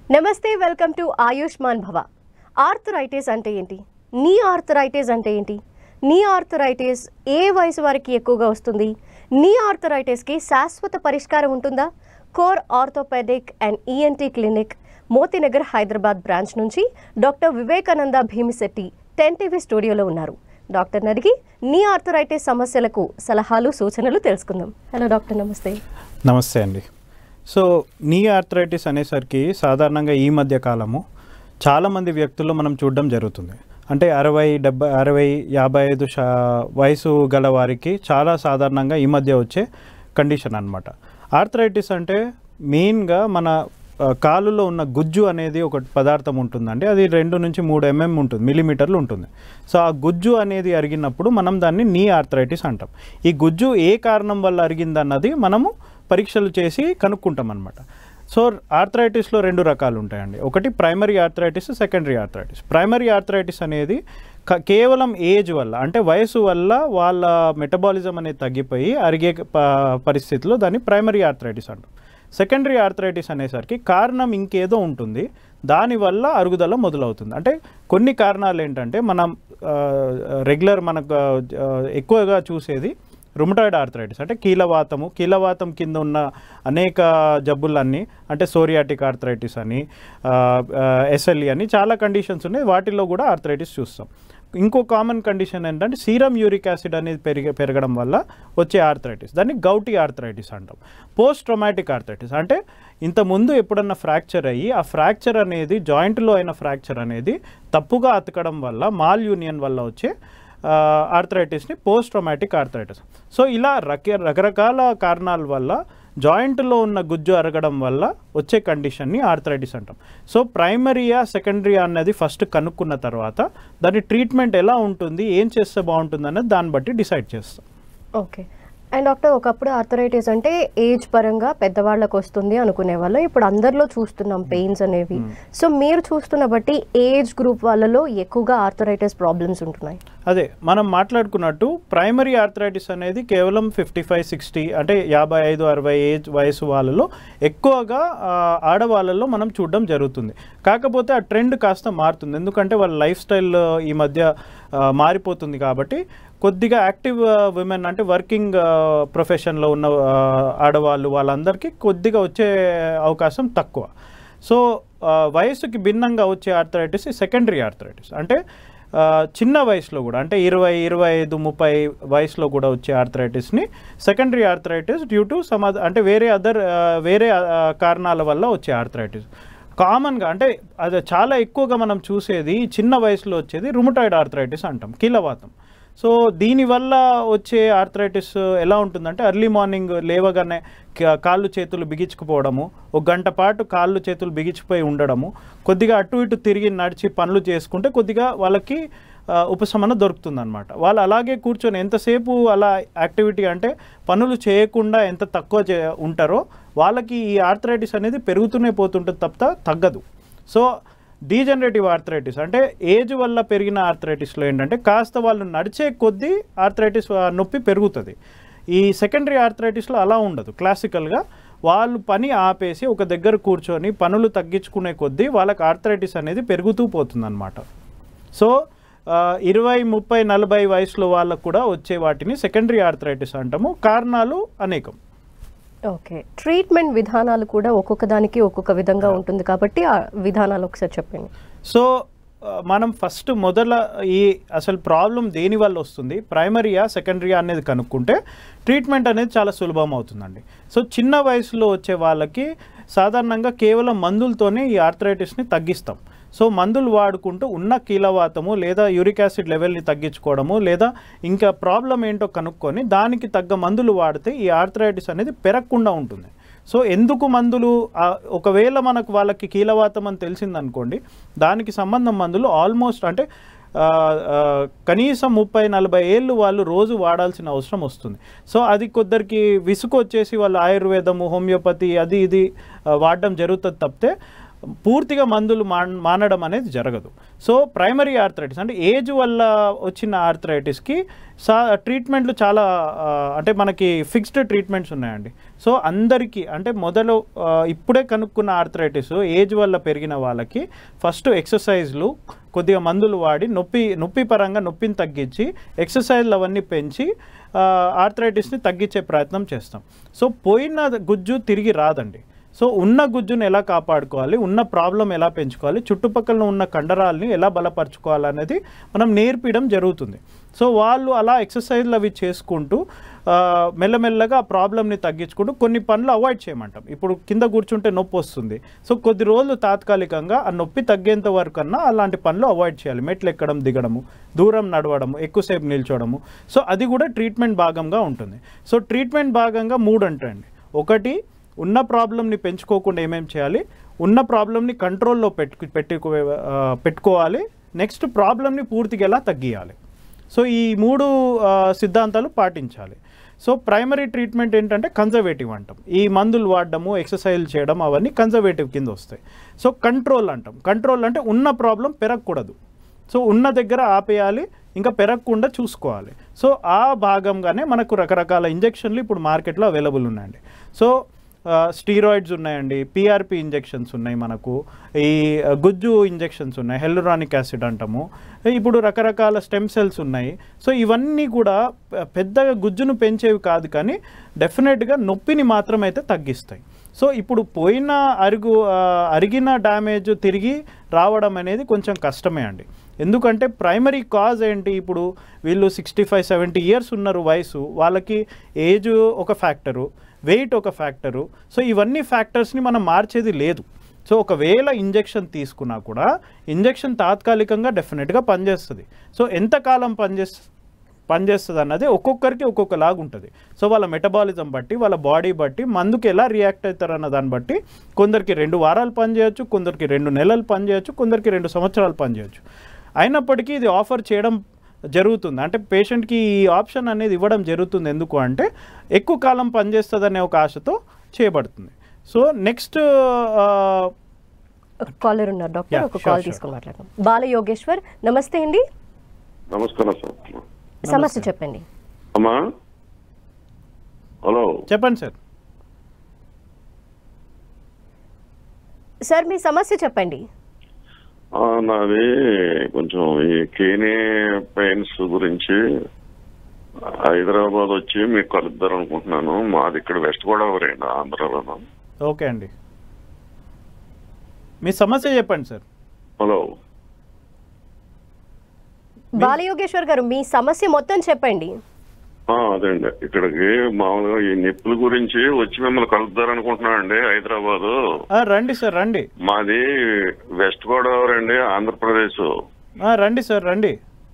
నమస్తే welcome to Ayushman భవ arthritis అంటే ఏంటి నీ ఆర్థరైటిస్ అంటే ఏంటి నీ ఆర్థరైటిస్ ఏ వయసు వారికి ఎక్కువగా వస్తుంది నీ ఆర్థరైటిస్కి శాశ్వత పరిష్కారం ఉంటుందా Core orthopaedic and ENT clinic Motinagar Hyderabad branch నుంచి doctor Vivekananda Bhimisetty ten TV స్టూడియోలో ఉన్నారు డాక్టర్ని అడిగి నీ ఆర్థరైటిస్ సమస్యలకు సలహాలు సూచనలు తెలుసుకుందాం హలో డాక్టర్ నమస్తే నమస్తే అండి సో నీ ఆర్థరైటిస్ అనేసరికి సాధారణంగా ఈ మధ్య కాలము చాలామంది వ్యక్తుల్లో మనం చూడడం జరుగుతుంది అంటే అరవై డెబ్బై అరవై యాభై ఐదు శా వయసు గల వారికి చాలా సాధారణంగా ఈ మధ్య వచ్చే కండిషన్ అన్నమాట ఆర్థరైటిస్ అంటే మెయిన్గా మన ఆ, కాలులో ఉన్న గుజ్జు అనేది ఒక పదార్థం ఉంటుందండి అది రెండు నుంచి మూడు ఎంఎం ఉంటుంది మిల్లీమీటర్లు ఉంటుంది సో ఆ గుజ్జు అనేది అరిగినప్పుడు మనం దాన్ని నీ ఆర్థరైటిస్ అంటాం ఈ గుజ్జు ఏ కారణం వల్ల అరిగిందన్నది మనము పరీక్షలు చేసి కనుక్కుంటాం అనమాట సో ఆర్థరైటిస్లో రెండు రకాలు ఉంటాయండి ఒకటి primary arthritis secondary arthritis primary arthritis అనేది క- కేవలం ఏజ్ వల్ల అంటే వయసు వల్ల వాళ్ళ మెటబాలిజం అనేది తగ్గిపోయి అరిగే ప- పరిస్థితిలో దాన్ని ప్రైమరీ ఆర్థరైటిస్ అంటాం సెకండరీ ఆర్థరైటిస్ అనేసరికి కారణం ఇంకేదో ఉంటుంది దానివల్ల అరుగుదల మొదలవుతుంది అంటే కొన్ని కారణాలు ఏంటంటే మనం రెగ్యులర్ మనకు ఆ, ఎక్కువగా చూసేది రుమటాయిడ్ ఆర్థరైటిస్ అంటే కీలవాతము కీలవాతం కింద ఉన్న అనేక జబ్బులన్నీ అంటే సోరియాటిక్ ఆర్థరైటిస్ అని ఎస్ఎల్ఈ అని చాలా కండిషన్స్ ఉన్నాయి వాటిల్లో కూడా ఆర్థరైటిస్ చూస్తాం ఇంకో కామన్ కండిషన్ ఏంటంటే సీరం యూరిక్ యాసిడ్ అనేది పెరిగే పెరగడం వల్ల వచ్చే ఆర్థరైటిస్ దాన్ని గౌటీ ఆర్థరైటిస్ అంటాం పోస్ట్ ట్రొమాటిక్ ఆర్థరైటిస్ అంటే ఇంత ముందు ఎప్పుడన్నా ఫ్రాక్చర్ అయ్యి ఆ ఫ్రాక్చర్ అనేది జాయింట్లో అయిన ఫ్రాక్చర్ అనేది తప్పుగా అతకడం వల్ల మాల్ యూనియన్ వల్ల వచ్చే ఆర్థరైటిస్ని పోస్ట్ ట్రొమాటిక్ ఆర్థరైటిస్ సో ఇలా రక రకరకాల కారణాల వల్ల జాయింట్లో ఉన్న గుజ్జు అరగడం వల్ల వచ్చే కండిషన్ని ఆర్థరైటిస్ అంటాం సో ప్రైమరీయా సెకండరీయా అన్నది ఫస్ట్ కనుక్కున్న తర్వాత దాని ట్రీట్మెంట్ ఎలా ఉంటుంది ఏం చేస్తే బాగుంటుంది అన్నది దాన్ని బట్టి డిసైడ్ చేస్తాం ఓకే అండ్ డాక్టర్ ఒకప్పుడు ఆర్థరైటిస్ అంటే ఏజ్ పరంగా పెద్దవాళ్ళకు వస్తుంది అనుకునే వాళ్ళం ఇప్పుడు అందరిలో చూస్తున్నాం పెయిన్స్ అనేవి సో మీరు చూస్తున్న బట్టి ఏజ్ గ్రూప్ వాళ్ళలో ఎక్కువగా ఆర్థరైటిస్ ప్రాబ్లమ్స్ ఉంటున్నాయి అదే మనం మాట్లాడుకున్నట్టు ప్రైమరీ ఆర్థరైటిస్ అనేది కేవలం ఫిఫ్టీ ఫైవ్ సిక్స్టీ అంటే యాభై ఐదు అరవై ఏజ్ వయసు వాళ్ళలో ఎక్కువగా ఆ, ఆడవాళ్ళలో మనం చూడడం జరుగుతుంది కాకపోతే ఆ ట్రెండ్ కాస్త మారుతుంది ఎందుకంటే వాళ్ళ లైఫ్ స్టైల్ ఈ మధ్య ఆ, మారిపోతుంది కాబట్టి కొద్దిగా యాక్టివ్ విమెన్ అంటే వర్కింగ్ ప్రొఫెషన్లో ఉన్న ఆ, ఆడవాళ్ళు వాళ్ళందరికీ కొద్దిగా వచ్చే అవకాశం తక్కువ సో ఆ, వయసుకి భిన్నంగా వచ్చే ఆర్థరైటిస్ సెకండరీ ఆర్థరైటిస్ అంటే ఆ, చిన్న వయసులో కూడా అంటే ఇరవై ఇరవై ఐదు ముప్పై వయసులో కూడా వచ్చే ఆర్థరైటిస్ని secondary arthritis due to some అంటే వేరే అదర్ వేరే ఆ, కారణాల వల్ల వచ్చే ఆర్థరైటిస్ కామన్గా అంటే అది చాలా ఎక్కువగా మనం చూసేది ఈ చిన్న వయసులో వచ్చేది రుమటాయిడ్ ఆర్థరైటిస్ అంటాం కీలవాతం సో దీనివల్ల వచ్చే ఆర్థరైటిస్ ఎలా ఉంటుందంటే ఎర్లీ మార్నింగ్ లేవగానే కా- కాళ్ళు చేతులు బిగించుకుపోవడము ఒక గంట పాటు కాళ్ళు చేతులు బిగించిపోయి ఉండడము కొద్దిగా అటు ఇటు తిరిగి నడిచి పనులు చేసుకుంటే కొద్దిగా వాళ్ళకి ఆ, ఉపశమనం దొరుకుతుందన్నమాట వాళ్ళు అలాగే కూర్చొని ఎంతసేపు అలా యాక్టివిటీ అంటే పనులు చేయకుండా ఎంత తక్కువ చే ఉంటారో వాళ్ళకి ఈ ఆర్థరైటిస్ అనేది పెరుగుతూనే పోతుంటుంది తప్ప తగ్గదు సో డీజనరేటివ్ ఆర్థరైటిస్ అంటే ఏజ్ వల్ల పెరిగిన ఆర్థరైటిస్లో ఏంటంటే కాస్త వాళ్ళు నడిచే కొద్దీ ఆర్థరైటిస్ ఆ నొప్పి పెరుగుతుంది ఈ సెకండరీ ఆర్థరైటిస్లో అలా ఉండదు క్లాసికల్గా వాళ్ళు పని ఆపేసి ఒక దగ్గర కూర్చొని పనులు తగ్గించుకునే కొద్దీ వాళ్ళకి ఆర్థరైటిస్ అనేది పెరుగుతూ పోతుందన్నమాట సో ఆ, ఇరవై ముప్పై నలభై వయసులో వాళ్ళకు కూడా వచ్చే వాటిని సెకండరీ ఆర్థరైటిస్ అంటాము కారణాలు అనేకం ఓకే ట్రీట్మెంట్ విధానాలు కూడా ఒక్కొక్క దానికి ఒక్కొక్క విధంగా ఉంటుంది కాబట్టి ఆ విధానాలు ఒకసారి చెప్పండి సో ఆ, మనం ఫస్ట్ మొదల ఈ అసలు ప్రాబ్లం దేని వల్ల వస్తుంది ప్రైమరీయా సెకండరీయా అనేది కనుక్కుంటే ట్రీట్మెంట్ అనేది చాలా సులభం అవుతుందండి సో చిన్న వయసులో వచ్చే వాళ్ళకి సాధారణంగా కేవలం మందులతోనే ఈ ఆర్థరైటిస్ని తగ్గిస్తాం సో మందులు వాడుకుంటూ ఉన్న కీలవాతము లేదా యూరిక్ యాసిడ్ లెవెల్ని తగ్గించుకోవడము లేదా ఇంకా ప్రాబ్లం ఏంటో కనుక్కొని దానికి తగ్గ మందులు వాడితే ఈ ఆర్థరైటిస్ అనేది పెరగకుండా ఉంటుంది సో ఎందుకు మందులు ఆ, ఒకవేళ మనకు వాళ్ళకి కీలవాతం అని తెలిసిందనుకోండి దానికి సంబంధం మందులు ఆల్మోస్ట్ అంటే ఆ, ఆ, కనీసం ముప్పై నలభై ఏళ్ళు వాళ్ళు రోజు వాడాల్సిన అవసరం వస్తుంది సో అది కొందరికి విసుగు వచ్చేసి వాళ్ళు ఆయుర్వేదము హోమియోపతి అది ఇది ఆ, వాడడం జరుగుతుంది తప్పితే పూర్తిగా మందులు మాన్ మానడం అనేది జరగదు సో ప్రైమరీ ఆర్థరైటిస్ అంటే ఏజ్ వల్ల వచ్చిన ఆర్థరైటిస్కి సా ట్రీట్మెంట్లు చాలా ఆ, అంటే మనకి ఫిక్స్డ్ ట్రీట్మెంట్స్ ఉన్నాయండి సో అందరికీ అంటే మొదలు ఆ, ఇప్పుడే కనుక్కున్న ఆర్థరైటిస్ ఏజ్ వల్ల పెరిగిన వాళ్ళకి ఫస్ట్ ఎక్సర్సైజ్లు కొద్దిగా మందులు వాడి నొప్పి నొప్పి పరంగా నొప్పిని తగ్గించి ఎక్సర్సైజ్లు అవన్నీ పెంచి ఆ, ఆర్థరైటిస్ని తగ్గించే ప్రయత్నం చేస్తాం సో పోయిన గుజ్జు తిరిగి రాదండి సో ఉన్న గుజ్జును ఎలా కాపాడుకోవాలి ఉన్న ప్రాబ్లం ఎలా పెంచుకోవాలి చుట్టుపక్కల ఉన్న కండరాలని ఎలా బలపరచుకోవాలనేది మనం నేర్పించడం జరుగుతుంది సో వాళ్ళు అలా ఎక్సర్సైజ్లు అవి చేసుకుంటూ ఆ, మెల్లమెల్లగా ఆ ప్రాబ్లమ్ని తగ్గించుకుంటూ కొన్ని పనులు అవాయిడ్ చేయమంటాం ఇప్పుడు కింద కూర్చుంటే నొప్పి వస్తుంది సో కొద్ది రోజులు తాత్కాలికంగా ఆ నొప్పి తగ్గేంత వరకు అన్నా అలాంటి పనులు అవాయిడ్ చేయాలి మెట్లు ఎక్కడం దిగడము దూరం నడవడము ఎక్కువసేపు నిల్చోవడము సో అది కూడా ట్రీట్మెంట్ భాగంగా ఉంటుంది సో ట్రీట్మెంట్ భాగంగా మూడు అంటండి ఒకటి ఉన్న ప్రాబ్లమ్ని పెంచుకోకుండా ఏమేం చేయాలి ఉన్న ప్రాబ్లమ్ని కంట్రోల్లో పెట్టు పెట్టుకో ఆ, పెట్టుకోవాలి నెక్స్ట్ ప్రాబ్లమ్ని పూర్తిగా ఎలా తగ్గియాలి సో ఈ మూడు ఆ, సిద్ధాంతాలు పాటించాలి సో ప్రైమరీ ట్రీట్మెంట్ ఏంటంటే కన్జర్వేటివ్ అంటాం ఈ మందులు వాడడము ఎక్సర్సైజ్ చేయడం అవన్నీ కన్జర్వేటివ్ కింద వస్తాయి సో కంట్రోల్ అంటాం కంట్రోల్ అంటే ఉన్న ప్రాబ్లం పెరగకూడదు సో ఉన్న దగ్గర ఆపేయాలి ఇంకా పెరగకుండా చూసుకోవాలి సో ఆ భాగంగానే మనకు రకరకాల ఇంజెక్షన్లు ఇప్పుడు మార్కెట్లో అవైలబుల్ ఉన్నాయండి సో స్టీరాయిడ్స్ ఉన్నాయండి పిఆర్పి ఇంజెక్షన్స్ ఉన్నాయి మనకు ఈ ఆ, గుజ్జు ఇంజెక్షన్స్ ఉన్నాయి హెల్లురానిక్ యాసిడ్ అంటాము ఇప్పుడు రకరకాల స్టెమ్ సెల్స్ ఉన్నాయి సో ఇవన్నీ కూడా పె- పెద్దగా గుజ్జును పెంచేవి కాదు కానీ డెఫినెట్గా నొప్పిని మాత్రం అయితే తగ్గిస్తాయి సో ఇప్పుడు పోయిన అరుగు ఆ, అరిగిన డ్యామేజ్ తిరిగి రావడం అనేది కొంచెం కష్టమే అండి ఎందుకంటే ప్రైమరీ కాజ్ ఏంటి ఇప్పుడు వీళ్ళు సిక్స్టీ ఫైవ్ సెవెంటీ ఇయర్స్ ఉన్నారు వయసు వాళ్ళకి ఏజ్ ఒక ఫ్యాక్టరు వెయిట్ ఒక ఫ్యాక్టరు సో ఇవన్నీ ఫ్యాక్టర్స్ని మనం మార్చేది లేదు సో ఒకవేళ ఇంజెక్షన్ తీసుకున్నా కూడా ఇంజెక్షన్ తాత్కాలికంగా డెఫినెట్గా పనిచేస్తుంది సో ఎంతకాలం పనిచేస్తుంది పనిచేస్తుంది అన్నది ఒక్కొక్కరికి ఒక్కొక్కలాగా ఉంటుంది సో వాళ్ళ మెటబాలిజం బట్టి వాళ్ళ బాడీ బట్టి మందుకి ఎలా రియాక్ట్ అవుతారు అన్న దాన్ని బట్టి కొందరికి రెండు వారాలు పనిచేయచ్చు కొందరికి రెండు నెలలు పనిచేయచ్చు కొందరికి రెండు సంవత్సరాలు పనిచేయచ్చు అయినప్పటికీ ఇది ఆఫర్ చేయడం జరుగుతుంది అంటే పేషెంట్కి ఈ ఆప్షన్ అనేది ఇవ్వడం జరుగుతుంది ఎందుకు అంటే ఎక్కువ కాలం పనిచేస్తుందనే ఒక ఆశతో చేయబడుతుంది సో నెక్స్ట్ ఒక కాలర్ ఉన్నారు డాక్టర్ Yeah, ఒక sure, కాల్ sure. తీసుకుని మాట్లాడదాం బాల యోగేశ్వర్ నమస్తే అండి నమస్కారం సార్ సమస్య చెప్పండి అమ్మా హలో చెప్పండి సార్ సార్ మీ సమస్య చెప్పండి ఆ, నాది కొంచెం ఈ కేనే పెయిన్స్ గురించి హైదరాబాద్ వచ్చి మీకు కలుద్దాం అనుకుంటున్నాను మాది ఇక్కడ వెస్ట్ గోదావరి అండి ఆంధ్రాలో ఓకే అండి మీ సమస్య చెప్పండి సార్ హలో బాల యోగేశ్వర్ గారు మీ సమస్య మొత్తం చెప్పండి ఆ, అదండి ఇక్కడికి మామూలుగా ఈ నొప్పుల గురించి వచ్చి మిమ్మల్ని కలుద్దాం అనుకుంటున్నానండి హైదరాబాదు ఆ, రండి సార్ రండి మాది వెస్ట్ గోదావరి అండి ఆంధ్రప్రదేశ్ ఆ, రండి సార్ రండి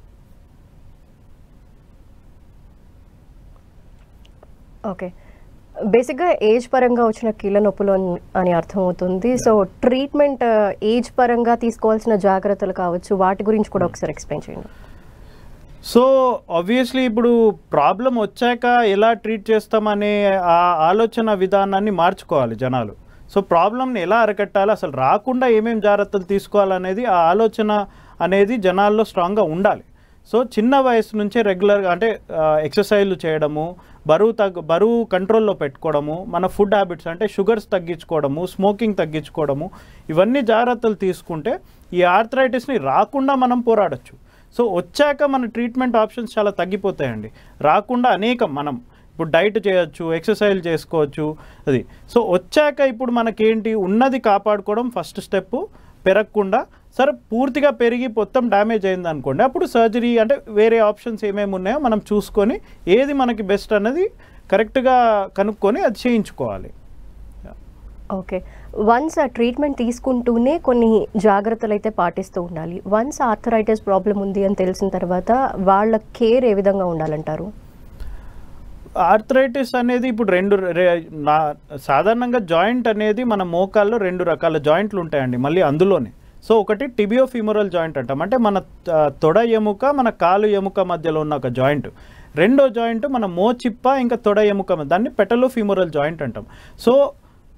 ఓకే బేసిక్గా ఏజ్ పరంగా వచ్చిన కీళ్ళ నొప్పులు అని- అని అర్థమవుతుంది సో ట్రీట్మెంట్ ఏజ్ పరంగా తీసుకోవాల్సిన జాగ్రత్తలు కావచ్చు వాటి గురించి కూడా ఒకసారి ఎక్స్ప్లెయిన్ చేయండి సో ఆబ్వియస్లీ ఇప్పుడు ప్రాబ్లం వచ్చాక ఎలా ట్రీట్ చేస్తామనే ఆ ఆలోచన విధానాన్ని మార్చుకోవాలి జనాలు సో ప్రాబ్లమ్ని ఎలా అరికట్టాలి అసలు రాకుండా ఏమేం జాగ్రత్తలు తీసుకోవాలనేది ఆ ఆలోచన అనేది జనాల్లో స్ట్రాంగ్గా ఉండాలి సో చిన్న వయసు నుంచే రెగ్యులర్గా అంటే ఎక్సర్సైజ్లు చేయడము బరువు తగ్గ బరువు కంట్రోల్లో పెట్టుకోవడము మన ఫుడ్ హ్యాబిట్స్ అంటే షుగర్స్ తగ్గించుకోవడము స్మోకింగ్ తగ్గించుకోవడము ఇవన్నీ జాగ్రత్తలు తీసుకుంటే ఈ ఆర్థరైటిస్ని రాకుండా మనం పోరాడొచ్చు సో వచ్చాక మన ట్రీట్మెంట్ ఆప్షన్స్ చాలా తగ్గిపోతాయండి రాకుండా అనేకం మనం ఇప్పుడు డైట్ చేయొచ్చు ఎక్సర్సైజ్ చేసుకోవచ్చు అది సో వచ్చాక ఇప్పుడు మనకేంటి ఉన్నది కాపాడుకోవడం ఫస్ట్ స్టెప్ పెరగకుండా సరే పూర్తిగా పెరిగి మొత్తం డ్యామేజ్ అయింది అనుకోండి అప్పుడు సర్జరీ అంటే వేరే ఆప్షన్స్ ఏమేమి ఉన్నాయో మనం చూసుకొని ఏది మనకి బెస్ట్ అన్నది కరెక్ట్గా కనుక్కొని అది చేయించుకోవాలి ఓకే వన్స్ ఆ ట్రీట్మెంట్ తీసుకుంటూనే కొన్ని జాగ్రత్తలు అయితే పాటిస్తూ ఉండాలి వన్స్ ఆర్థరైటిస్ ప్రాబ్లం ఉంది అని తెలిసిన తర్వాత వాళ్ళ కేర్ ఏ విధంగా ఉండాలంటారు ఆర్థరైటిస్ అనేది ఇప్పుడు రెండు రే- నా సాధారణంగా జాయింట్ అనేది మన మోకాల్లో రెండు రకాల జాయింట్లు ఉంటాయండి మళ్ళీ అందులోనే సో ఒకటి టిబియో ఫిమోరల్ జాయింట్ అంటాం అంటే మన ఆ, తొడ ఎముక మన కాలు ఎముక మధ్యలో ఉన్న ఒక జాయింట్ రెండో జాయింట్ మన మోచిప్ప ఇంకా తొడ ఎముక మధ్య- దాన్ని పెటలో ఫిమోరల్ జాయింట్ అంటాం సో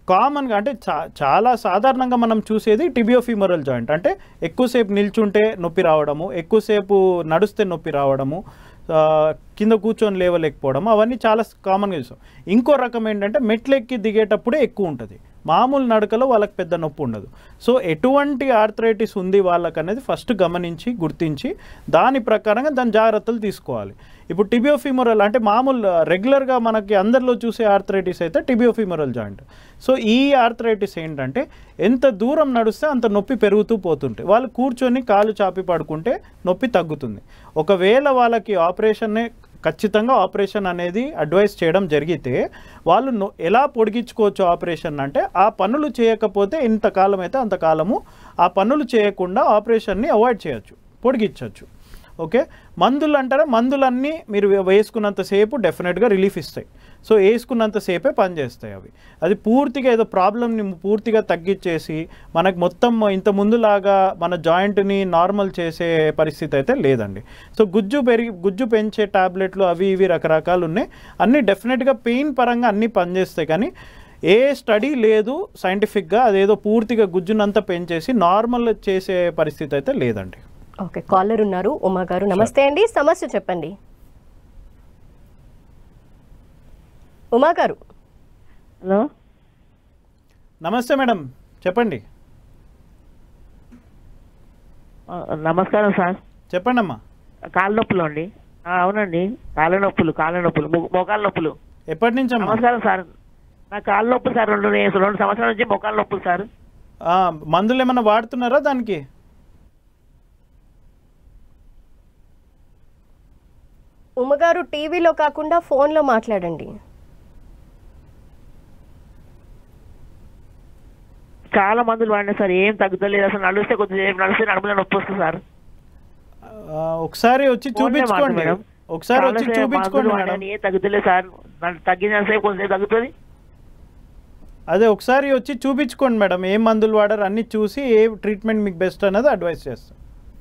కామన్గా అంటే చా చాలా సాధారణంగా మనం చూసేది టిబియోఫిమరల్ జాయింట్ అంటే ఎక్కువసేపు నిల్చుంటే నొప్పి రావడము ఎక్కువసేపు నడిస్తే నొప్పి రావడము ఆ, కింద కూర్చొని లేవలేకపోవడం అవన్నీ చాలా కామన్గా చూస్తాం ఇంకో రకం ఏంటంటే మెట్లెక్కి దిగేటప్పుడే ఎక్కువ ఉంటుంది మామూలు నడకలో వాళ్ళకి పెద్ద నొప్పి ఉండదు సో ఎటువంటి ఆర్థరైటిస్ ఉంది వాళ్ళకి అనేది ఫస్ట్ గమనించి గుర్తించి దాని ప్రకారంగా దాని జాగ్రత్తలు తీసుకోవాలి ఇప్పుడు టిబియోఫిమరల్ అంటే మామూలు రెగ్యులర్గా మనకి అందరిలో చూసే ఆర్థరైటిస్ అయితే టిబియోఫిమరల్ జాయింట్ సో ఈ ఆర్థరైటిస్ ఏంటంటే ఎంత దూరం నడిస్తే అంత నొప్పి పెరుగుతూ పోతుంటే వాళ్ళు కూర్చొని కాలు చాపి పడుకుంటే నొప్పి తగ్గుతుంది ఒకవేళ వాళ్ళకి ఆపరేషన్నే ఖచ్చితంగా ఆపరేషన్ అనేది అడ్వైస్ చేయడం జరిగితే వాళ్ళు నొ- ఎలా పొడిగించుకోవచ్చు ఆపరేషన్ అంటే ఆ పనులు చేయకపోతే ఇంతకాలం అయితే అంతకాలము ఆ పనులు చేయకుండా ఆపరేషన్ని అవాయిడ్ చేయొచ్చు పొడిగించవచ్చు ఓకే మందులు అంటారా మందులన్నీ మీరు వేసుకున్నంతసేపు డెఫినెట్గా రిలీఫ్ ఇస్తాయి సో వేసుకున్నంతసేపే పనిచేస్తాయి అవి అది పూర్తిగా ఏదో ప్రాబ్లమ్ని పూర్తిగా తగ్గించేసి మనకు మొత్తం ఇంత ముందులాగా మన జాయింట్ని నార్మల్ చేసే పరిస్థితి అయితే లేదండి సో గుజ్జు పెరిగి గుజ్జు పెంచే టాబ్లెట్లు అవి ఇవి రకరకాలు ఉన్నాయి అన్నీ డెఫినెట్గా పెయిన్ పరంగా అన్నీ పనిచేస్తాయి కానీ ఏ స్టడీ లేదు సైంటిఫిక్గా అదేదో పూర్తిగా గుజ్జునంతా పెంచేసి నార్మల్ చేసే పరిస్థితి అయితే లేదండి ఓకే కాలర్ ఉన్నారు ఉమా గారు నమస్తే అండి సమస్య చెప్పండి ఉమా గారు హలో నమస్తే మేడం చెప్పండి ఆ, నమస్కారం సార్ చెప్పండి అమ్మా కాళ్ళ నొప్పులు అండి ఆ, అవునండి కాళ్ళ నొప్పులు కాళ్ళ నొప్పులు మో- మోకాళ్ళ నొప్పులు ఎప్పటి నుంచి అమ్మా నమస్కారం సార్ నా కాళ్ళ నొప్పులు సార్ రెండు నేను రెండు సంవత్సరాల నుంచి మోకాళ్ళ నొప్పులు సార్ ఆ, మందులు ఏమైనా వాడుతున్నారా దానికి ఉమ్మగారు టీవీలో కాకుండా ఫోన్లో మాట్లాడండి చాలా మందులు వాడినా సార్ ఏం తగ్గుతలేదు అసలు నడిస్తే కొద్దిసేపు నడిస్తే నడుములో నొప్పి వస్తుంది సార్ ఆ, ఒకసారి వచ్చి ఫోన్లే చూపించుకోండి మాట్లాడు మేడం. ఒకసారి వచ్చి చాలాసేపు చూపించుకోండి మందులు మేడం వాడాను, ఏం తగ్గుతలేదు సార్ నన్ను తగ్గినంతసేపు కొంచెం తగ్గుతుంది అదే ఒకసారి వచ్చి చూపించుకోండి మేడం ఏ మందులు వాడారు అన్ని చూసి ఏ ట్రీట్మెంట్ మీకు బెస్ట్ అనేది అడ్వైస్ చేస్తాం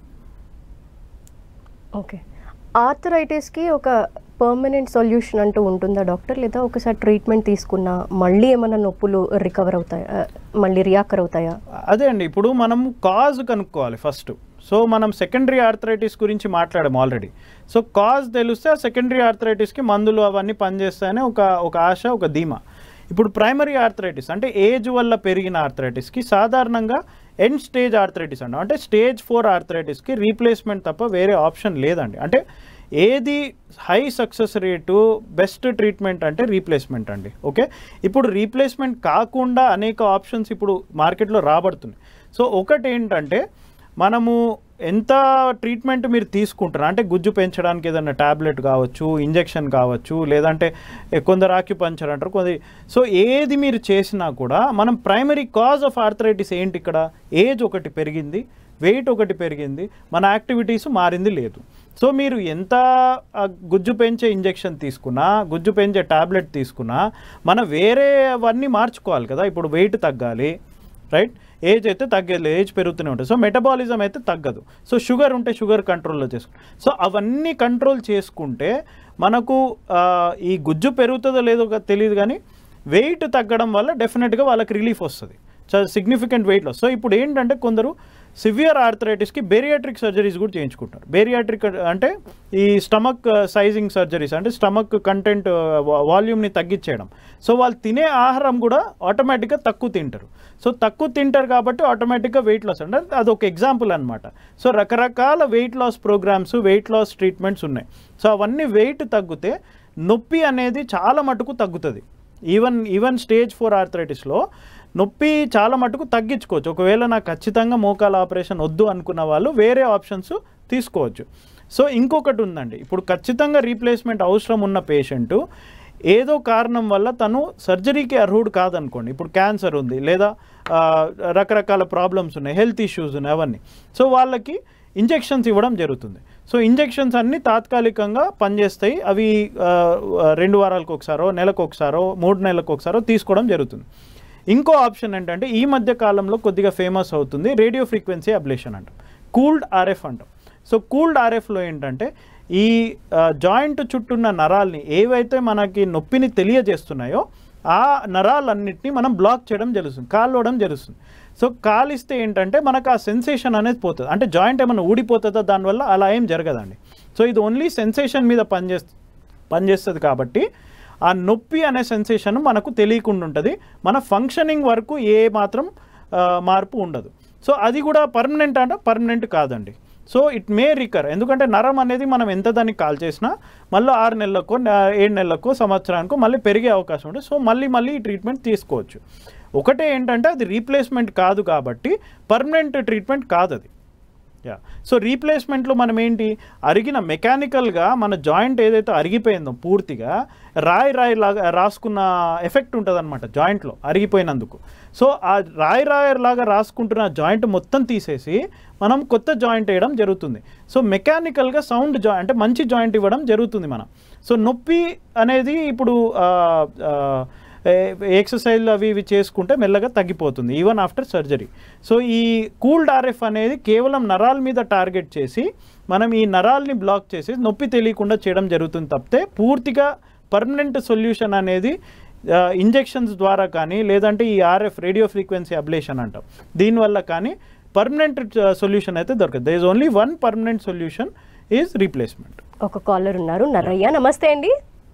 ఓకే ఆర్థరైటిస్కి ఒక పర్మనెంట్ సొల్యూషన్ అంటూ ఉంటుందా డాక్టర్ లేదా ఒకసారి ట్రీట్మెంట్ తీసుకున్నా మళ్ళీ ఏమైనా నొప్పులు రికవర్ అవుతాయా ఆ, మళ్ళీ రియాకర్ అవుతాయా అదే అండి ఇప్పుడు మనం కాజ్ కనుక్కోవాలి ఫస్ట్ సో మనం సెకండరీ ఆర్థరైటిస్ గురించి మాట్లాడాము ఆల్రెడీ సో కాజ్ తెలిస్తే ఆ సెకండరీ ఆర్థరైటిస్కి మందులు అవన్నీ పనిచేస్తాయని ఒక ఒక ఆశ ఒక ధీమా ఇప్పుడు ప్రైమరీ ఆర్థరైటిస్ అంటే ఏజ్ వల్ల పెరిగిన ఆర్థరైటిస్కి సాధారణంగా ఎండ్ స్టేజ్ ఆర్థరైటిస్ అంటాం అంటే స్టేజ్ ఫోర్ ఆర్థరైటిస్కి రీప్లేస్మెంట్ తప్ప వేరే ఆప్షన్ లేదండి అంటే ఏది high success rate best treatment అంటే రీప్లేస్మెంట్ అండి ఓకే ఇప్పుడు రీప్లేస్మెంట్ కాకుండా అనేక ఆప్షన్స్ ఇప్పుడు మార్కెట్లో రాబడుతున్నాయి సో ఒకటి ఏంటంటే మనము ఎంత ట్రీట్మెంట్ మీరు తీసుకుంటారు అంటే గుజ్జు పెంచడానికి ఏదైనా ట్యాబ్లెట్ కావచ్చు ఇంజెక్షన్ కావచ్చు లేదంటే ఏ కొందరు ఆక్యుపంచర్ అంటారు కొందరు సో ఏది మీరు చేసినా కూడా మనం ప్రైమరీ కాజ్ ఆఫ్ ఆర్థరైటిస్ ఏంటి ఇక్కడ ఏజ్ ఒకటి పెరిగింది వెయిట్ ఒకటి పెరిగింది మన యాక్టివిటీస్ మారింది లేదు సో మీరు ఎంత ఆ, గుజ్జు పెంచే ఇంజెక్షన్ తీసుకున్నా గుజ్జు పెంచే టాబ్లెట్ తీసుకున్నా మన వేరేవన్నీ మార్చుకోవాలి కదా ఇప్పుడు వెయిట్ తగ్గాలి రైట్ ఏజ్ అయితే తగ్గలేదు ఏజ్ పెరుగుతూనే ఉంటుంది సో మెటబాలిజం అయితే తగ్గదు సో షుగర్ ఉంటే షుగర్ కంట్రోల్లో చేసుకుంటాం సో అవన్నీ కంట్రోల్ చేసుకుంటే మనకు ఆ, ఈ గుజ్జు పెరుగుతుందో లేదో గా- తెలియదు కానీ వెయిట్ తగ్గడం వల్ల డెఫినెట్గా వాళ్ళకి రిలీఫ్ వస్తుంది చాలా సిగ్నిఫికెంట్ వెయిట్ లాస్ సో ఇప్పుడు ఏంటంటే కొందరు సివియర్ ఆర్థరైటిస్కి బేరియాట్రిక్ సర్జరీస్ కూడా చేయించుకుంటారు బేరియాట్రిక్ అంటే ఈ స్టమక్ సైజింగ్ సర్జరీస్ అంటే స్టమక్ కంటెంట్ వాల్యూమ్ని తగ్గించేయడం సో వాళ్ళు తినే ఆహారం కూడా ఆటోమేటిక్గా తక్కువ తింటారు సో తక్కువ తింటారు కాబట్టి ఆటోమేటిక్గా వెయిట్ లాస్ అంటే అదొక ఎగ్జాంపుల్ అనమాట సో రకరకాల weight loss programmes weight loss treatments ఉన్నాయి సో అవన్నీ వెయిట్ తగ్గితే నొప్పి అనేది చాలా మటుకు తగ్గుతుంది ఈవెన్ ఈవెన్ స్టేజ్ ఫోర్ ఆర్థరైటిస్లో నొప్పి చాలా మటుకు తగ్గించుకోవచ్చు ఒకవేళ నాకు ఖచ్చితంగా మోకాల ఆపరేషన్ వద్దు అనుకున్న వాళ్ళు వేరే ఆప్షన్స్ తీసుకోవచ్చు సో ఇంకొకటి ఉందండి ఇప్పుడు ఖచ్చితంగా రీప్లేస్మెంట్ అవసరం ఉన్న పేషెంటు ఏదో కారణం వల్ల తను సర్జరీకి అర్హుడు కాదనుకోండి ఇప్పుడు క్యాన్సర్ ఉంది లేదా ఆ, రకరకాల ప్రాబ్లమ్స్ ఉన్నాయి హెల్త్ ఇష్యూస్ ఉన్నాయి అవన్నీ సో వాళ్ళకి ఇంజెక్షన్స్ ఇవ్వడం జరుగుతుంది సో ఇంజెక్షన్స్ అన్నీ తాత్కాలికంగా పనిచేస్తాయి అవి ఆ, రెండు వారాలకు ఒకసారో నెలకు ఒకసారో మూడు నెలలకు ఒకసారో తీసుకోవడం జరుగుతుంది ఇంకో ఆప్షన్ ఏంటంటే ఈ మధ్య కాలంలో కొద్దిగా ఫేమస్ అవుతుంది రేడియో ఫ్రీక్వెన్సీ అబ్లేషన్ అంటాం కూల్డ్ ఆర్ఎఫ్ అంటాం సో కూల్డ్ ఆర్ఎఫ్లో ఏంటంటే ఈ జాయింట్ చుట్టూన్న నరాల్ని ఏవైతే మనకి నొప్పిని తెలియజేస్తున్నాయో ఆ నరాలన్నిటిని మనం బ్లాక్ చేయడం జరుగుతుంది కాలువడం జరుగుతుంది సో కాలిస్తే ఏంటంటే మనకు ఆ సెన్సేషన్ అనేది పోతుంది అంటే జాయింట్ ఏమైనా ఊడిపోతుందా దానివల్ల అలా ఏం జరగదండి సో ఇది ఓన్లీ సెన్సేషన్ మీద పనిచేస్తుంది పనిచేస్తుంది కాబట్టి ఆ నొప్పి అనే సెన్సేషన్ మనకు తెలియకుండా ఉంటుంది మన ఫంక్షనింగ్ వరకు ఏ మాత్రం ఆ, మార్పు ఉండదు సో అది కూడా పర్మనెంట్ అంటే పర్మనెంట్ కాదండి సో ఇట్ మే రికర్ ఎందుకంటే నరం అనేది మనం ఎంత దానికి కాల్ చేసినా మళ్ళీ ఆరు నెలలకో నా- ఏడు నెలలకో సంవత్సరానికో మళ్ళీ పెరిగే అవకాశం ఉంటుంది సో మళ్ళీ మళ్ళీ ఈ ట్రీట్మెంట్ తీసుకోవచ్చు ఒకటే ఏంటంటే అది రీప్లేస్మెంట్ కాదు కాబట్టి పర్మనెంట్ ట్రీట్మెంట్ కాదు అది యా సో రీప్లేస్మెంట్లో మనం ఏంటి అరిగిన మెకానికల్గా మన జాయింట్ ఏదైతే అరిగిపోయిందో పూర్తిగా రాయి రాయి లాగా రాసుకున్న ఎఫెక్ట్ ఉంటుంది అనమాట జాయింట్లో అరిగిపోయినందుకు సో ఆ రాయి రాయి లాగా రాసుకుంటున్న జాయింట్ మొత్తం తీసేసి మనం కొత్త జాయింట్ వేయడం జరుగుతుంది సో మెకానికల్గా సౌండ్ జా అంటే మంచి జాయింట్ ఇవ్వడం జరుగుతుంది మనం సో నొప్పి అనేది ఇప్పుడు ఆ, ఆ, ఎక్సర్సైజ్ అవి ఇవి చేసుకుంటే మెల్లగా తగ్గిపోతుంది ఈవెన్ ఆఫ్టర్ సర్జరీ సో ఈ కూల్డ్ ఆర్ఎఫ్ అనేది కేవలం నరాల మీద టార్గెట్ చేసి మనం ఈ నరాల్ని బ్లాక్ చేసి నొప్పి తెలియకుండా చేయడం జరుగుతుంది తప్పితే పూర్తిగా పర్మనెంట్ సొల్యూషన్ అనేది ఇంజెక్షన్స్ ద్వారా కానీ లేదంటే ఈ ఆర్ఎఫ్ రేడియో ఫ్రీక్వెన్సీ అబ్లేషన్ అంటాం దీనివల్ల కానీ పర్మనెంట్ సొల్యూషన్ అయితే దొరకదు they is only one permanent solution is replacement ఒక కాలర్ ఉన్నారు నర్రయ్య నమస్తే అండి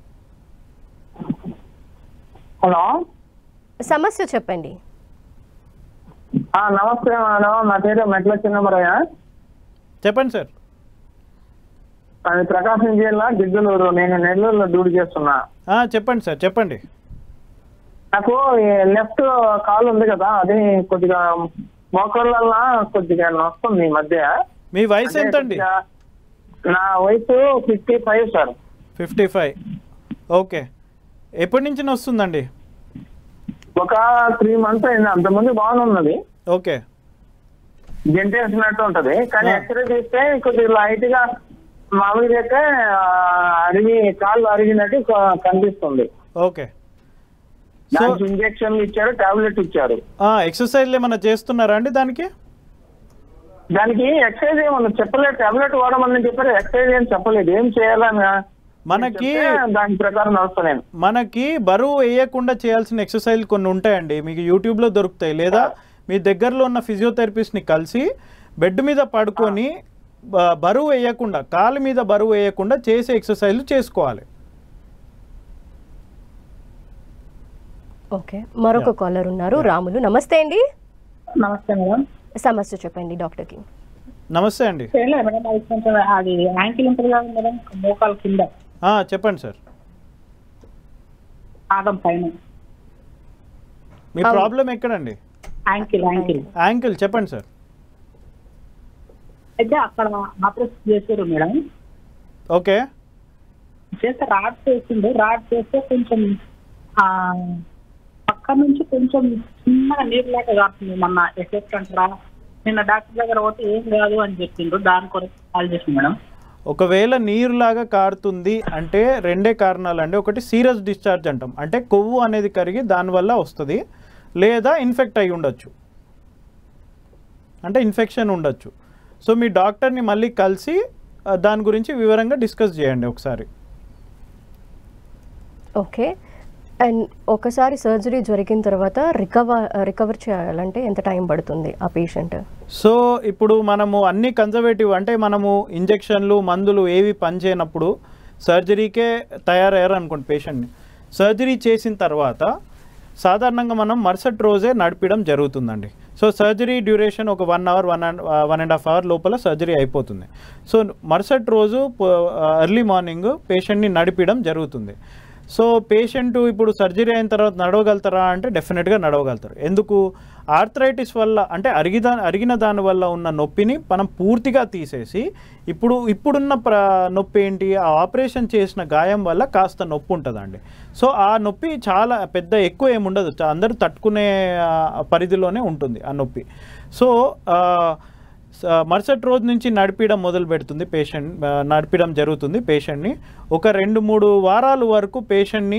హలో సమస్య చెప్పండి ఆ, నమస్తే మేడం నా పేరు మెట్ల చిన్నమరయ్య చెప్పండి సార్ అది ప్రకాశం జిల్లా గిద్దలూరు నేను నెల్లూరులో డ్యూటీ చేస్తున్నా ఆ, చెప్పండి సార్ చెప్పండి నాకు లెఫ్ట్ కాల్ ఉంది కదా అది కొద్దిగా మోకాళ్ళ కొద్దిగా నొస్తుంది ఈ మధ్య మీ వయసు అంటే ఎంత అండి కొద్దిగా నా వయసు fifty five sir fifty five okay ఎప్పటి నుంచి వస్తుందండి ఒక త్రీ మంత్స్ అయింది అంతకుముందు బాగానే ఉన్నది ఓకే జంటేసినట్టు ఉంటది కానీ ఆ. ఎక్స్రే తీస్తే కొద్దిగా లైట్ గా మామూలుగా అయితే ఆ, అరిగి కాళ్ళు అరిగినట్టు క- కనిపిస్తుంది ఓకే సో దానికి ఇంజెక్షన్లు ఇచ్చారు టాబ్లెట్ ఇచ్చారు ఎక్సర్సైజ్లు ఏమైనా చేస్తున్నారా అండి దానికి దానికి ఎక్సర్సైజ్ ఏమన్నా చెప్పలేదు టాబ్లెట్ వాడమని చెప్పారు ఎక్సర్సైజ్ ఏం చెప్పలేదు ఏం చేయాలని మనకి చెప్తే దాని ప్రకారం నడుస్తా నేను మనకి బరువు వేయకుండా చేయాల్సిన ఎక్సర్సైజ్ కొన్ని ఉంటాయండి మీకు యూట్యూబ్లో దొరుకుతాయి లేదా మీ దగ్గరలో ఉన్న ఫిజియోథెరపిస్ట్ని కలిసి బెడ్ మీద పడుకొని బ- బరువు వేయకుండా కాలు మీద బరువు వేయకుండా చేసే ఎక్సర్సైజ్లు చేసుకోవాలి ఓకే మరొక కాలర్ ఉన్నారు రాములు నమస్తే అండి నమస్తే మేడం సమస్య చెప్పండి డాక్టర్కి నమస్తే అండి ఏం లేదు మేడం అది కొంచెం అది యాంకిల్ ఉంటుంది కదా మేడం మోకాలు కింద ఆ, చెప్పండి సార్ పాదం పైన మీ అవును. ప్రాబ్లం ఎక్కడండి యాంకిల్ యాంకిల్ యాంకిల్ చెప్పండి సార్ అయితే అక్కడ ఆపరేషన్ చేశారు మేడం ఓకే చేస్తే రాడ్ చేసిండు రాడ్ చేస్తే కొంచెం ఆ పక్క నుంచి కొంచెం చిన్నగా నీరు లేక కాస్తుంది మొన్న ఎఫెక్ట్ అంటారా నిన్న డాక్టర్ దగ్గర పోతే ఏం కాదు అని చెప్పిండ్రు దాని కొరకు కాల్ చేసింది మేడం ఒకవేళ నీరులాగా కారుతుంది అంటే రెండే కారణాలు అండి ఒకటి సీరియస్ డిశ్చార్జ్ అంటాం అంటే కొవ్వు అనేది కరిగి దానివల్ల వస్తుంది లేదా ఇన్ఫెక్ట్ అయి ఉండొచ్చు అంటే ఇన్ఫెక్షన్ ఉండొచ్చు సో మీ డాక్టర్ని మళ్ళీ కలిసి ఆ, దాని గురించి వివరంగా డిస్కస్ చేయండి ఒకసారి ఓకే అండ్ ఒకసారి సర్జరీ జరిగిన తర్వాత రికవర్ రికవర్ చేయాలంటే ఎంత టైం పడుతుంది ఆ పేషెంట్ సో ఇప్పుడు మనము అన్ని కన్జర్వేటివ్ అంటే మనము ఇంజెక్షన్లు మందులు ఏవి పనిచేయనప్పుడు సర్జరీకే తయారయ్యారు అనుకోండి పేషెంట్ని సర్జరీ చేసిన తర్వాత సాధారణంగా మనం మరుసటి రోజే నడిపడం జరుగుతుందండి సో సర్జరీ డ్యూరేషన్ ఒక one hour one and one and half hour లోపల సర్జరీ అయిపోతుంది సో మరుసటి రోజు ఎర్లీ మార్నింగ్ పేషెంట్ని నడిపడం జరుగుతుంది సో పేషెంట్ ఇప్పుడు సర్జరీ అయిన తర్వాత నడవగలుగుతారా అంటే డెఫినెట్గా నడవగలుగుతారు ఎందుకు ఆర్థరైటిస్ వల్ల అంటే అరిగిదా అరిగిన దాని వల్ల ఉన్న నొప్పిని మనం పూర్తిగా తీసేసి ఇప్పుడు ఇప్పుడున్న ప్ర నొప్పి ఏంటి ఆ ఆపరేషన్ చేసిన గాయం వల్ల కాస్త నొప్పి ఉంటుందండి సో ఆ నొప్పి చాలా పెద్ద ఎక్కువ ఏమి ఉండదు చా- అందరూ తట్టుకునే ఆ, పరిధిలోనే ఉంటుంది ఆ నొప్పి సో ఆ, స- మరుసటి రోజు నుంచి నడిపించడం మొదలు పెడుతుంది పేషెంట్ ఆ, నడిపించడం జరుగుతుంది పేషెంట్ని ఒక రెండు మూడు వారాల వరకు పేషెంట్ని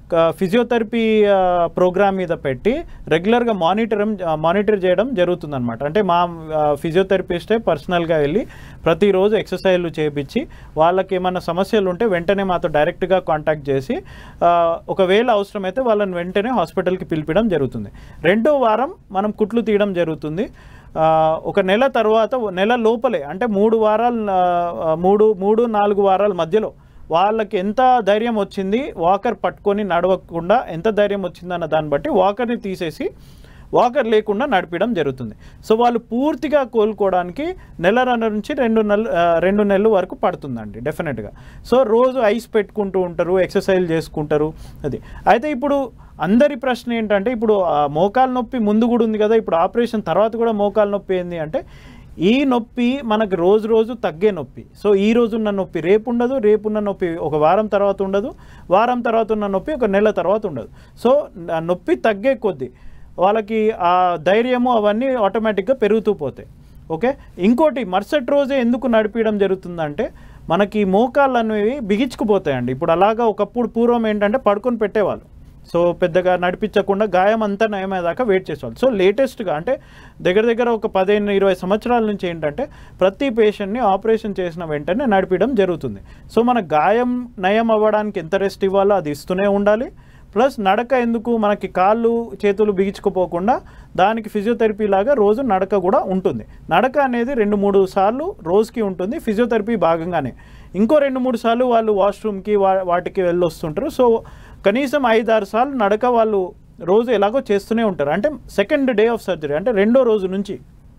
ఫిజియోథెరపీ ప్రోగ్రామ్ మీద పెట్టి రెగ్యులర్గా మానిటర్ మానిటర్ చేయడం జరుగుతుంది అనమాట అంటే మా ఫిజియోథెరపిస్టే పర్సనల్గా వెళ్ళి ప్రతిరోజు ఎక్సర్సైజ్లు చేపించి వాళ్ళకి ఏమైనా సమస్యలు ఉంటే వెంటనే మాతో డైరెక్ట్గా కాంటాక్ట్ చేసి ఆ, ఒకవేళ అవసరమైతే వాళ్ళని వెంటనే హాస్పిటల్కి పిలిపించడం జరుగుతుంది రెండో వారం మనం కుట్లు తీయడం జరుగుతుంది ఆ, ఒక నెల తర్వాత నెల లోపలే అంటే మూడు వారాలు ఆ, మూడు మూడు నాలుగు వారాల మధ్యలో వాళ్ళకి ఎంత ధైర్యం వచ్చింది వాకర్ పట్టుకొని నడవకుండా ఎంత ధైర్యం వచ్చిందన్న దాన్ని బట్టి వాకర్ని తీసేసి వాకర్ లేకుండా నడిపించడం జరుగుతుంది సో వాళ్ళు పూర్తిగా కోలుకోవడానికి నెలన్నర నుంచి రెండు నెలలు ఆ, రెండు నెలల వరకు పడుతుందండి డెఫినెట్గా సో రోజు ఐస్ పెట్టుకుంటూ ఉంటారు ఎక్సర్సైజ్ చేసుకుంటారు అది అయితే ఇప్పుడు అందరి ప్రశ్న ఏంటంటే ఇప్పుడు ఆ మోకాలు నొప్పి ముందు కూడా ఉంది కదా ఇప్పుడు ఆపరేషన్ తర్వాత కూడా మోకాలు నొప్పి ఏంది అంటే ఈ నొప్పి మనకు రోజు రోజు తగ్గే నొప్పి సో ఈ రోజు ఉన్న నొప్పి రేపు ఉండదు రేపు ఉన్న నొప్పి ఒక వారం తర్వాత ఉండదు వారం తర్వాత ఉన్న నొప్పి ఒక నెల తర్వాత ఉండదు సో ఆ నొప్పి తగ్గే కొద్దీ వాళ్ళకి ఆ ధైర్యము అవన్నీ ఆటోమేటిక్గా పెరుగుతూ పోతాయి ఓకే ఇంకోటి మరుసటి రోజే ఎందుకు నడిపించడం జరుగుతుందంటే మనకి మోకాళ్ళు అనేవి బిగించుకుపోతాయండి ఇప్పుడు అలాగా ఒకప్పుడు పూర్వం ఏంటంటే పడుకొని పెట్టేవాళ్ళు సో పెద్దగా నడిపించకుండా గాయం అంతా నయమయ్యేదాకా వెయిట్ చేసేవాళ్ళు సో లేటెస్ట్గా అంటే దగ్గర దగ్గర ఒక పదిహేను ఇరవై సంవత్సరాల నుంచి ఏంటంటే ప్రతి పేషెంట్ని ఆపరేషన్ చేసిన వెంటనే నడిపించడం జరుగుతుంది సో మన గాయం నయం అవ్వడానికి ఎంత రెస్ట్ ఇవ్వాలో అది ఇస్తూనే ఉండాలి ప్లస్ నడక ఎందుకు మనకి కాళ్ళు చేతులు బిగించుకుపోకుండా దానికి ఫిజియోథెరపీ లాగా రోజు నడక కూడా ఉంటుంది నడక అనేది రెండు మూడు సార్లు రోజుకి ఉంటుంది ఫిజియోథెరపీ భాగంగానే ఇంకో రెండు మూడు సార్లు వాళ్ళు వాష్రూమ్కి వా వాటికి వెళ్ళొస్తుంటారు సో కనీసం ఐదు ఆరు సార్లు నడక వాళ్ళు రోజు ఎలాగో చేస్తూనే ఉంటారు అంటే సెకండ్ డే ఆఫ్ సర్జరీ అంటే రెండో రోజు నుంచి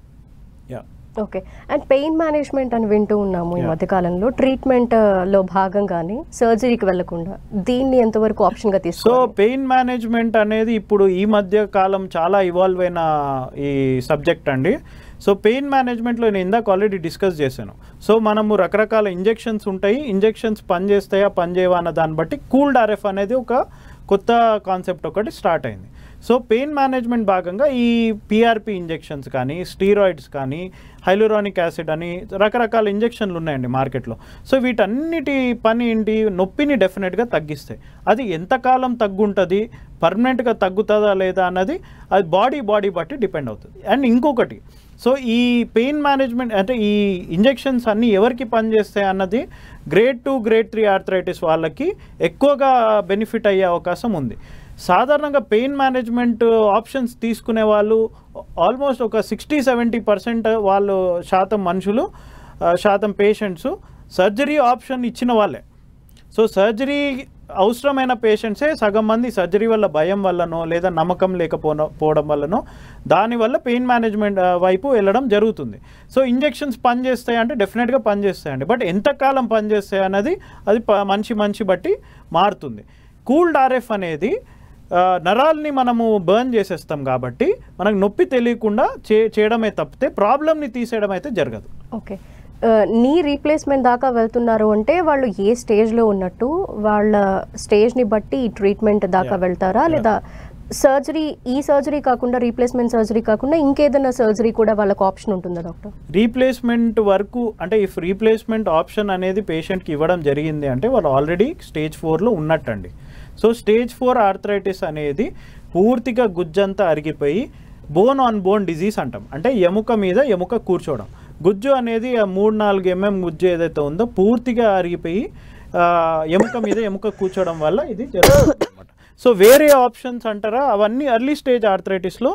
yeah okay and pain management అని వింటూ ఉన్నాము ఈ Yeah. మధ్యకాలంలో ట్రీట్మెంట్ లో భాగంగానే సర్జరీకి వెళ్లకుండా దీన్ని ఎంతవరకు ఆప్షన్ గా సో తీసుకోవాలి పెయిన్ మేనేజ్మెంట్ అనేది ఇప్పుడు ఈ మధ్య కాలం చాలా ఇవాల్వ్ అయిన ఈ సబ్జెక్ట్ అండి సో పెయిన్ మేనేజ్మెంట్లో నేను ఇందాక ఆల్రెడీ డిస్కస్ చేశాను సో మనము రకరకాల ఇంజెక్షన్స్ ఉంటాయి ఇంజెక్షన్స్ పనిచేస్తాయా పనిచేయవా అన్న దాన్ని బట్టి కూల్డ్ ఆర్ఎఫ్ అనేది ఒక కొత్త కాన్సెప్ట్ ఒకటి స్టార్ట్ అయింది సో పెయిన్ మేనేజ్మెంట్ భాగంగా ఈ పిఆర్పి ఇంజెక్షన్స్ కానీ స్టీరాయిడ్స్ కానీ హైలోరానిక్ యాసిడ్ అని రకరకాల ఇంజెక్షన్లు ఉన్నాయండి మార్కెట్లో సో వీటన్నిటి పని ఏంటి నొప్పిని డెఫినెట్గా తగ్గిస్తాయి అది ఎంతకాలం తగ్గుంటుంది పర్మనెంట్గా తగ్గుతుందా లేదా అన్నది అది బాడీ బాడీ బట్టి డిపెండ్ అవుతుంది అండ్ ఇంకొకటి సో ఈ పెయిన్ మేనేజ్మెంట్ అంటే ఈ ఇంజెక్షన్స్ అన్నీ ఎవరికి పనిచేస్తాయి అన్నది grade two grade three arthritis వాళ్ళకి ఎక్కువగా బెనిఫిట్ అయ్యే అవకాశం ఉంది సాధారణంగా పెయిన్ మేనేజ్మెంట్ ఆప్షన్స్ తీసుకునే వాళ్ళు ఆల్మోస్ట్ ఒక సిక్స్టీ సెవెంటీ పర్సెంట్ వాళ్ళు శాతం మనుషులు ఆ, శాతం పేషెంట్స్ సర్జరీ ఆప్షన్ ఇచ్చిన వాళ్ళే సో సర్జరీ అవసరమైన పేషెంట్సే సగం మంది సర్జరీ వల్ల భయం వల్లనో లేదా నమ్మకం లేకపోన పోవడం వల్లనో దానివల్ల పెయిన్ మేనేజ్మెంట్ ఆ, వైపు వెళ్ళడం జరుగుతుంది సో ఇంజెక్షన్స్ పనిచేస్తాయి అంటే డెఫినెట్గా పనిచేస్తాయండి బట్ ఎంతకాలం పనిచేస్తాయి అన్నది అది ప- మనిషి మనిషి బట్టి మారుతుంది కూల్డ్ ఆర్ఎఫ్ అనేది ఆ, నరాల్ని మనము బర్న్ చేసేస్తాం కాబట్టి మనకు నొప్పి తెలియకుండా చే చేయడమే తప్పితే ప్రాబ్లమ్ని తీసేయడం అయితే జరగదు ఓకే ఆ, నీ రీప్లేస్మెంట్ దాకా వెళ్తున్నారు అంటే వాళ్ళు ఏ స్టేజ్లో ఉన్నట్టు వాళ్ళ స్టేజ్ని బట్టి ఈ ట్రీట్మెంట్ దాకా Yeah. వెళ్తారా Yeah. లేదా సర్జరీ ఈ సర్జరీ కాకుండా రీప్లేస్మెంట్ సర్జరీ కాకుండా ఇంకేదైనా సర్జరీ కూడా వాళ్ళకు ఆప్షన్ ఉంటుందా డాక్టర్ రీప్లేస్మెంట్ వరకు అంటే ఇఫ్ రీప్లేస్మెంట్ ఆప్షన్ అనేది పేషెంట్కి ఇవ్వడం జరిగింది అంటే వాళ్ళు ఆల్రెడీ స్టేజ్ ఫోర్లో ఉన్నట్టండి సో స్టేజ్ ఫోర్ ఆర్థరైటిస్ అనేది పూర్తిగా గుజ్జంతా అరిగిపోయి బోన్ ఆన్ బోన్ డిజీజ్ అంటాం అంటే ఎముక మీద ఎముక కూర్చోవడం గుజ్జు అనేది ఆ మూడు నాలుగు ఎంఎం గుజ్జు ఏదైతే ఉందో పూర్తిగా అరిగిపోయి ఆ, ఎముక మీద ఎముక కూర్చోవడం వల్ల ఇది జరుగుతుంది అనమాట సో వేరే ఆప్షన్స్ అంటారా అవన్నీ ఎర్లీ స్టేజ్ ఆర్థరైటిస్లో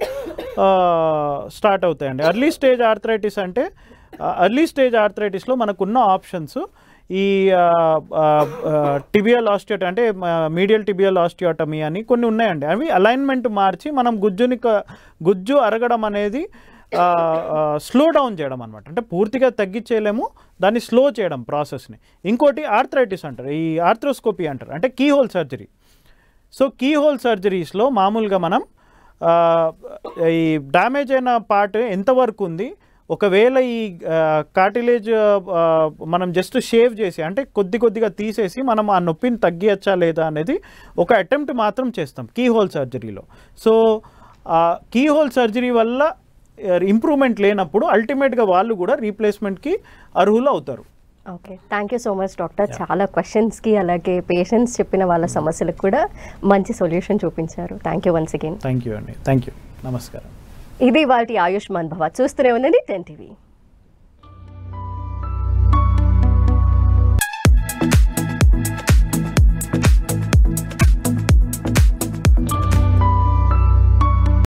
స్టార్ట్ అవుతాయండి ఎర్లీ స్టేజ్ ఆర్థరైటిస్ అంటే ఎర్లీ స్టేజ్ ఆర్థరైటిస్లో మనకున్న ఆప్షన్స్ ఈ టిబియల్ ఆస్టియోట అంటే మీడియల్ టిబియల్ ఆస్టియోటమీ అని కొన్ని ఉన్నాయండి అవి అలైన్మెంట్ మార్చి మనం గుజ్జుని క- గుజ్జు అరగడం అనేది స్లో డౌన్ చేయడం అనమాట అంటే పూర్తిగా తగ్గించేయలేము దాన్ని స్లో చేయడం ప్రాసెస్ని ఇంకోటి ఆర్థరైటిస్ అంటారు ఈ ఆర్థ్రోస్కోపీ అంటారు అంటే keyhole surgery so keyhole సర్జరీస్లో మామూలుగా మనం ఆ, ఈ డ్యామేజ్ అయిన పార్ట్ ఎంతవరకు ఉంది ఒకవేళ ఈ కార్టిలేజ్ మనం జస్ట్ షేవ్ చేసి అంటే కొద్ది కొద్దిగా తీసేసి మనం ఆ నొప్పిని తగ్గియచ్చా లేదా అనేది ఒక అటెంప్ట్ మాత్రం చేస్తాం కీ హోల్ సర్జరీలో సో కీ హోల్ సర్జరీ వల్ల ఇంప్రూవ్మెంట్ లేనప్పుడు అల్టిమేట్గా వాళ్ళు కూడా రీప్లేస్మెంట్కి అర్హులు అవుతారు okay thank you so much doctor చాలా క్వశ్చన్స్కి అలాగే పేషెంట్స్ చెప్పిన వాళ్ళ సమస్యలకు కూడా మంచి సొల్యూషన్ చూపించారు thank you once again thank you అండి థ్యాంక్ యూ నమస్కారం ఇది వాటి ఆయుష్మాన్ భవ చూస్తూనే ఉండండి టెన్ టీవీ